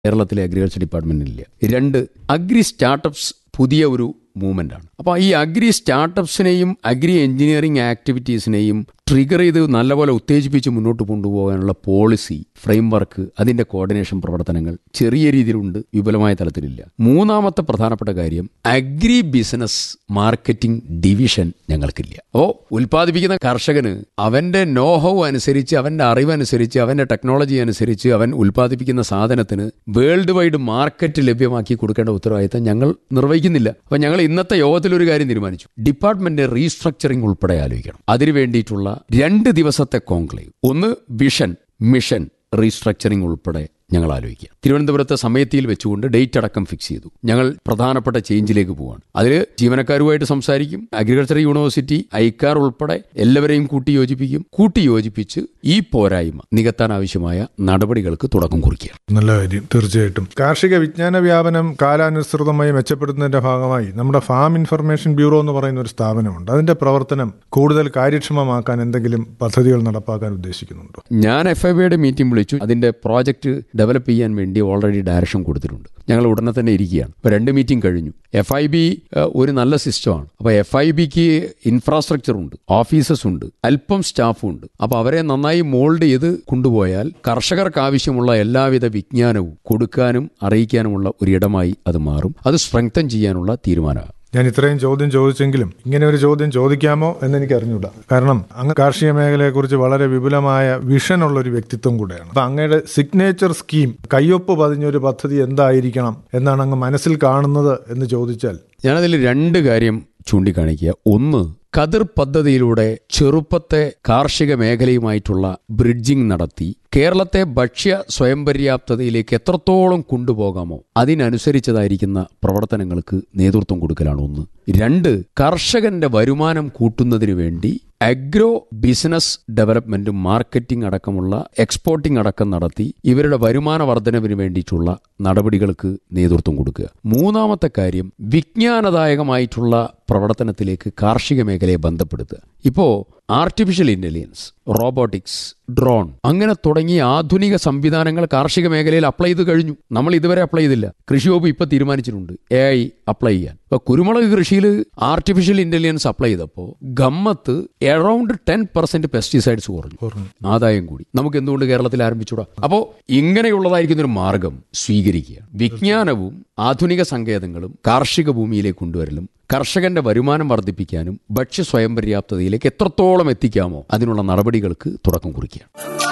കേരളത്തിലെ അഗ്രികൾച്ചർ ഡിപ്പാർട്ട്മെന്റിലില്ല രണ്ട് agri startups പുതിയ ഒരു മൂവ്മെന്റ് ആണ് അപ്പോൾ ഈ അഗ്രി സ്റ്റാർട്ടപ്സിനെയും അഗ്രി എഞ്ചിനീയറിംഗ് ആക്ടിവിറ്റീസിനെയും ട്രിഗർ ചെയ്ത് നല്ലപോലെ ഉത്തേജിപ്പിച്ച് മുന്നോട്ട് കൊണ്ടുപോകാനുള്ള പോളിസി ഫ്രെയിംവർക്ക് അതിന്റെ കോർഡിനേഷൻ പ്രവർത്തനങ്ങൾ ചെറിയ രീതിയിലുണ്ട് വിപുലമായ തലത്തിലില്ല മൂന്നാമത്തെ പ്രധാനപ്പെട്ട കാര്യം അഗ്രി ബിസിനസ് മാർക്കറ്റിംഗ് ഡിവിഷൻ ഞങ്ങൾക്കില്ല അപ്പോൾ ഉൽപ്പാദിപ്പിക്കുന്ന കർഷകന് അവന്റെ നോഹവ് അനുസരിച്ച് അവന്റെ അറിവനുസരിച്ച് അവന്റെ ടെക്നോളജി അനുസരിച്ച് അവൻ ഉൽപ്പാദിപ്പിക്കുന്ന സാധനത്തിന് വേൾഡ് വൈഡ് മാർക്കറ്റ് ലഭ്യമാക്കി കൊടുക്കേണ്ട ഉത്തരവാദിത്തം ഞങ്ങൾ നിർവഹിക്കുന്നില്ല അപ്പൊ ഞങ്ങൾ ഇന്നത്തെ യോഗത്തിൽ ഒരു കാര്യം തീരുമാനിച്ചു ഡിപ്പാർട്ട്മെന്റ് റീസ്ട്രക്ചറിംഗ് ഉൾപ്പെടെ ആലോചിക്കണം അതിനു വേണ്ടിയിട്ടുള്ള രണ്ട് ദിവസത്തെ കോൺക്ലേവ് ഒന്ന് വിഷൻ മിഷൻ റീസ്ട്രക്ചറിംഗ് ഉൾപ്പെടെ ഞങ്ങൾ ആലോചിക്കുക തിരുവനന്തപുരത്തെ സമയത്തിയിൽ വെച്ചുകൊണ്ട് ഡേറ്റ് അടക്കം ഫിക്സ് ചെയ്തു ഞങ്ങൾ പ്രധാനപ്പെട്ട ചേഞ്ചിലേക്ക് പോവാണ് അതിൽ ജീവനക്കാരുമായിട്ട് സംസാരിക്കും അഗ്രികൾച്ചർ യൂണിവേഴ്സിറ്റി ഐക്കാർ ഉൾപ്പെടെ എല്ലാവരെയും കൂട്ടി യോജിപ്പിക്കും കൂട്ടി യോജിപ്പിച്ച് ഈ പോരായ്മ നികത്താൻ ആവശ്യമായ നടപടികൾക്ക് തുടക്കം കുറിക്കുക നല്ല കാര്യം തീർച്ചയായിട്ടും കാർഷിക വിജ്ഞാന വ്യാപനം കാലാനുസൃതമായി മെച്ചപ്പെടുത്തുന്നതിന്റെ ഭാഗമായി നമ്മുടെ ഫാം ഇൻഫർമേഷൻ ബ്യൂറോ എന്ന് പറയുന്ന ഒരു സ്ഥാപനമുണ്ട് അതിന്റെ പ്രവർത്തനം കൂടുതൽ കാര്യക്ഷമമാക്കാൻ എന്തെങ്കിലും പദ്ധതികൾ നടപ്പാക്കാൻ ഉദ്ദേശിക്കുന്നുണ്ടോ ഞാൻ എഫ് ഐ ബിയുടെ മീറ്റിംഗ് വിളിച്ചു അതിന്റെ പ്രോജക്റ്റ് ഡെവലപ്പ് ചെയ്യാൻ വേണ്ടി ഓൾറെഡി ഡയറക്ഷൻ കൊടുത്തിട്ടുണ്ട് ഞങ്ങൾ ഉടനെ തന്നെ ഇരിക്കുകയാണ് ഇപ്പോൾ രണ്ട് മീറ്റിംഗ് കഴിഞ്ഞു എഫ് ഐ ബി ഒരു നല്ല സിസ്റ്റമാണ് അപ്പോൾ എഫ് ഐ ബിക്ക് ഇൻഫ്രാസ്ട്രക്ചർ ഉണ്ട് ഓഫീസസ് ഉണ്ട് അല്പം സ്റ്റാഫും ഉണ്ട് അപ്പോൾ അവരെ നന്നായി മോൾഡ് ചെയ്ത് കൊണ്ടുപോയാൽ കർഷകർക്ക് ആവശ്യമുള്ള എല്ലാവിധ വിജ്ഞാനവും കൊടുക്കാനും അറിയിക്കാനുമുള്ള ഒരു ഇടമായി അത് മാറും അത് സ്ട്രെങ്തൻ ചെയ്യാനുള്ള തീരുമാനമാണ് ഞാൻ ഇത്രയും ചോദ്യം ചോദിച്ചെങ്കിലും ഇങ്ങനെ ഒരു ചോദ്യം ചോദിക്കാമോ എന്ന് എനിക്ക് അറിഞ്ഞൂടാ കാരണം അങ്ങ് കാർഷിക മേഖലയെക്കുറിച്ച് വളരെ വിപുലമായ വിഷനുള്ള ഒരു വ്യക്തിത്വം കൂടെയാണ് അപ്പൊ അങ്ങയുടെ സിഗ്നേച്ചർ സ്കീം കയ്യൊപ്പ് പതിഞ്ഞൊരു പദ്ധതി എന്തായിരിക്കണം എന്നാണ് അങ്ങ് മനസ്സിൽ കാണുന്നത് എന്ന് ചോദിച്ചാൽ ഞാനതിൽ രണ്ട് കാര്യം ചൂണ്ടിക്കാണിക്കുക ഒന്ന് കതിർ പദ്ധതിയിലൂടെ ചെറുപ്പത്തെ കാർഷിക മേഖലയുമായിട്ടുള്ള ബ്രിഡ്ജിംഗ് നടത്തി കേരളത്തെ ഭക്ഷ്യ സ്വയം പര്യാപ്തതയിലേക്ക് എത്രത്തോളം കൊണ്ടുപോകാമോ അതിനനുസരിച്ചതായിരിക്കുന്ന പ്രവർത്തനങ്ങൾക്ക് നേതൃത്വം കൊടുക്കലാണ് ഒന്ന് രണ്ട് കർഷകന്റെ വരുമാനം കൂട്ടുന്നതിന് വേണ്ടി അഗ്രോ ബിസിനസ് ഡെവലപ്മെന്റും മാർക്കറ്റിംഗ് അടക്കമുള്ള എക്സ്പോർട്ടിംഗ് അടക്കം നടത്തി ഇവരുടെ വരുമാന വർധനവിന് വേണ്ടിയിട്ടുള്ള നടപടികൾക്ക് നേതൃത്വം കൊടുക്കുക മൂന്നാമത്തെ കാര്യം വിജ്ഞാനദായകമായിട്ടുള്ള പ്രവർത്തനത്തിലേക്ക് കാർഷിക മേഖലയെ ബന്ധപ്പെടുത്തുക ഇപ്പോ ആർട്ടിഫിഷ്യൽ ഇന്റലിജൻസ് റോബോട്ടിക്സ് ഡ്രോൺ അങ്ങനെ തുടങ്ങിയ ആധുനിക സംവിധാനങ്ങൾ കാർഷിക മേഖലയിൽ അപ്ലൈ ചെയ്ത് കഴിഞ്ഞു നമ്മൾ ഇതുവരെ അപ്ലൈ ചെയ്തില്ല കൃഷി വകുപ്പ് ഇപ്പൊ തീരുമാനിച്ചിട്ടുണ്ട് എ ഐ അപ്ലൈ ചെയ്യാൻ ഇപ്പൊ കുരുമുളക് കൃഷിയിൽ ആർട്ടിഫിഷ്യൽ ഇന്റലിജൻസ് അപ്ലൈ ചെയ്തപ്പോൾ ഗമ്മത്ത് എറൗണ്ട് ടെൻ പെർസെന്റ് പെസ്റ്റിസൈഡ്സ് കുറഞ്ഞു ആദായം കൂടി നമുക്ക് എന്തുകൊണ്ട് കേരളത്തിൽ ആരംഭിച്ചൂടാ അപ്പോൾ ഇങ്ങനെയുള്ളതായിരിക്കുന്ന ഒരു മാർഗം സ്വീകരിക്കുക വിജ്ഞാനവും ആധുനിക സങ്കേതങ്ങളും കാർഷിക ഭൂമിയിലേക്ക് കൊണ്ടുവരലും കർഷകന്റെ വരുമാനം വർദ്ധിപ്പിക്കാനും ഭക്ഷ്യ സ്വയം പര്യാപ്തതയിലേക്ക് എത്രത്തോളം എത്തിക്കാമോ അതിനുള്ള നടപടികൾക്ക് തുടക്കം കുറിക്കുക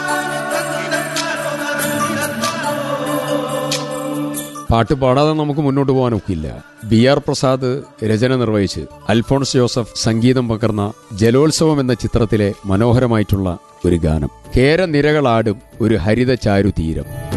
പാട്ട് പാടാതെ നമുക്ക് മുന്നോട്ട് പോകാൻ ഒക്കില്ല ബി ആർ പ്രസാദ് രചന നിർവഹിച്ച് അൽഫോൺസ് ജോസഫ് സംഗീതം പകർന്ന ജലോത്സവം എന്ന ചിത്രത്തിലെ മനോഹരമായിട്ടുള്ള ഒരു ഗാനം കേരനിരകളാടും ഒരു ഹരിത ചാരു തീരം